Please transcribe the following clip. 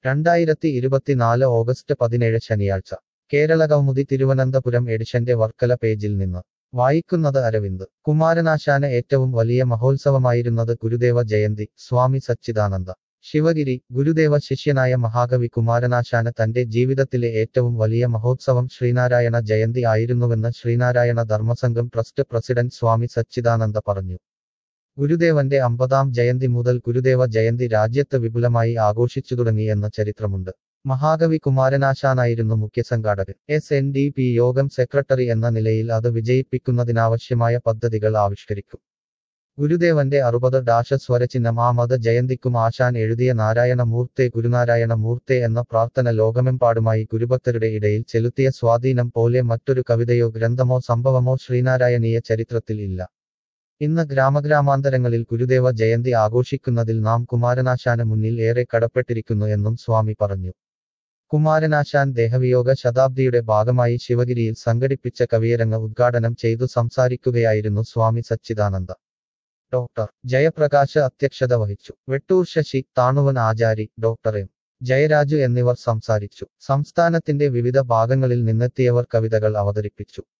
രണ്ടായിരത്തി ഇരുപത്തിനാല് ഓഗസ്റ്റ് പതിനേഴ് ശനിയാഴ്ച കേരളകൗമുദി തിരുവനന്തപുരം എഡിഷന്റെ വർക്കല പേജിൽ നിന്ന് വായിക്കുന്നത് അരവിന്ദ് കുമാരനാശാന് ഏറ്റവും വലിയ മഹോത്സവമായിരുന്നത് ഗുരുദേവ ജയന്തി സ്വാമി സച്ചിദാനന്ദ ശിവഗിരി ഗുരുദേവ ശിഷ്യനായ മഹാകവി കുമാരനാശാന് തന്റെ ജീവിതത്തിലെ ഏറ്റവും വലിയ മഹോത്സവം ശ്രീനാരായണ ജയന്തി ആയിരുന്നുവെന്ന് ശ്രീനാരായണ ധർമ്മസംഘം ട്രസ്റ്റ് പ്രസിഡന്റ് സ്വാമി സച്ചിദാനന്ദ പറഞ്ഞു ഗുരുദേവന്റെ അമ്പതാം ജയന്തി മുതൽ ഗുരുദേവ ജയന്തി രാജ്യത്ത് വിപുലമായി ആഘോഷിച്ചു തുടങ്ങി എന്ന ചരിത്രമുണ്ട് മഹാകവി കുമാരനാശാനായിരുന്നു മുഖ്യസംഘാടകൻ S N D P Yogam secretary എന്ന നിലയിൽ അത് വിജയിപ്പിക്കുന്നതിനാവശ്യമായ പദ്ധതികൾ ആവിഷ്കരിക്കും ഗുരുദേവന്റെ അറുപത് ഡാഷ സ്വരചിഹ്നം ആ മത ജയന്തിക്കും ആശാൻ എഴുതിയ നാരായണ മൂർത്തെ ഗുരുനാരായണ മൂർത്തെ എന്ന പ്രാർത്ഥന ലോകമെമ്പാടുമായി ഗുരുഭക്തരുടെ ഇടയിൽ ചെലുത്തിയ സ്വാധീനം പോലെ മറ്റൊരു കവിതയോ ഗ്രന്ഥമോ സംഭവമോ ശ്രീനാരായണീയ ചരിത്രത്തിൽ ഇല്ല ഇന്ന് ഗ്രാമഗ്രാമാന്തരങ്ങളിൽ ഗുരുദേവ ജയന്തി ആഘോഷിക്കുന്നതിൽ നാം കുമാരനാശാന് മുന്നിൽ ഏറെ കടപ്പെട്ടിരിക്കുന്നു എന്നും സ്വാമി പറഞ്ഞു കുമാരനാശാൻ ദേഹവിയോഗ ശതാബ്ദിയുടെ ഭാഗമായി ശിവഗിരിയിൽ സംഘടിപ്പിച്ച കവിയരങ്ങ് ഉദ്ഘാടനം ചെയ്തു സംസാരിക്കുകയായിരുന്നു സ്വാമി സച്ചിദാനന്ദ ഡോക്ടർ ജയപ്രകാശ് അധ്യക്ഷത വഹിച്ചു വെട്ടൂർ ശശി താണുവൻ ആചാരി ഡോക്ടർ എം ജയരാജു എന്നിവർ സംസാരിച്ചു സംസ്ഥാനത്തിന്റെ വിവിധ ഭാഗങ്ങളിൽ നിന്നെത്തിയവർ കവിതകൾ അവതരിപ്പിച്ചു